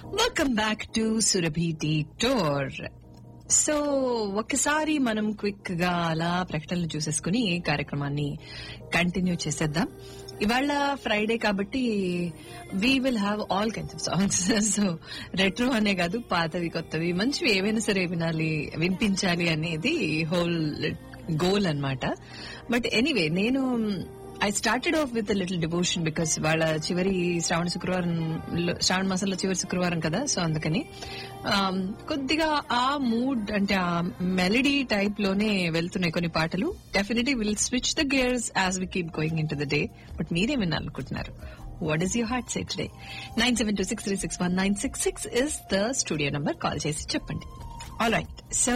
Welcome back to Surabhi టీ టోర్ so ఒక్కసారి మనం క్విక్ గా అలా ప్రకటనలు చూసేసుకుని కార్యక్రమాన్ని కంటిన్యూ చేసేద్దాం ఇవాళ ఫ్రైడే కాబట్టి we will have all kinds of songs so retro అనే కాదు పాతవి కొత్తవి మంచివి ఏవైనా సరే వినాలి వినిపించాలి అనేది హోల్ గోల్ అన్నమాట బట్ ఎనీవే నేను I started off with little devotion because వాళ్ళ చివరి శ్రావణ శుక్రవారం శ్రావణ మాసంలో చివరి శుక్రవారం కదా సో అందుకని um, కొద్దిగా ఆ మూడ్ అంటే ఆ మెలడీ టైప్ లోనే వెళ్తున్నాయి కొన్ని పాటలు definitely will switch the gears as we keep going into the day but మీరే వినాలనుకుంటున్నారు what is your heart say today nine seven two six three six one nine six six is the studio number call చేసి చెప్పండి all right so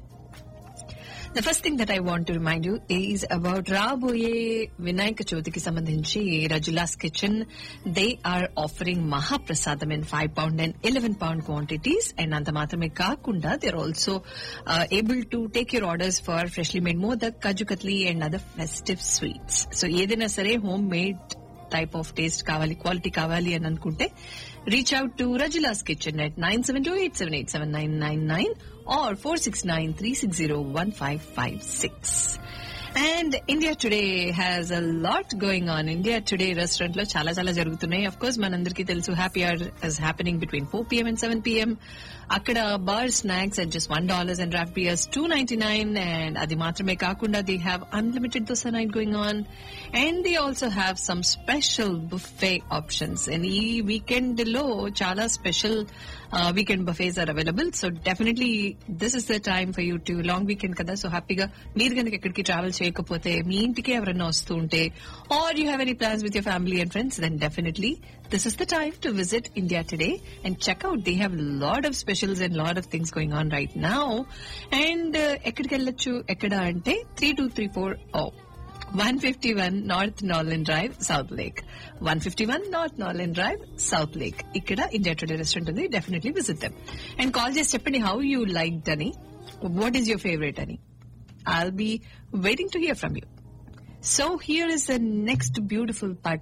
the first thing that I want to remind you is about రాబోయే వినాయక చవితికి సంబంధించి Rajula's kitchen they are offering mahaprasadam in five pound and eleven pound quantities and అంత మాత్రమే కాకుండా they are also able to take your orders for freshly made modak kaju katli and other festive sweets so ఏదైనా సరే home made type of taste కావాలి quality కావాలి అని అనుకుంటే reach out to Rajula's kitchen at nine seven two eight seven eight seven nine nine nine or four six nine three six zero one five five six and India today has a lot going on India today restaurant లో చాలా చాలా జరుగుతున్నాయి of course మనందరికీ తెలుసు happy hour is happening between four PM and seven PM అక్కడ bar snacks at just one dollars and draft beers two ninety nine and అది మాత్రమే కాకుండా they have unlimited dosa night going on and they also have some special buffet options and ఈ weekend లో చాలా special weekend buffets are available so definitely this is the time for you to long weekend కదా so హ్యాపీగా మీరు కనుక ఎక్కడికి travel చేయకపోతే మీ ఇంటికి ఎవరైనా వస్తూ ఉంటే are you have any plans with your family and friends then definitely this is the time to visit India today and check out. They have a lot of specials and lot of things going on right now. And ఎక్కడికి వెళ్ళొచ్చు ఎక్కడ అంటే three two three four O one fifty one north Narlen drive south lake one fifty one north Narlen drive south lake ఇక్కడ India today restaurant ఉంది definitely visit them and call చేసి చెప్పండి how you like అని what is your favourite అని I'll be waiting to hear from you So here is the next beautiful part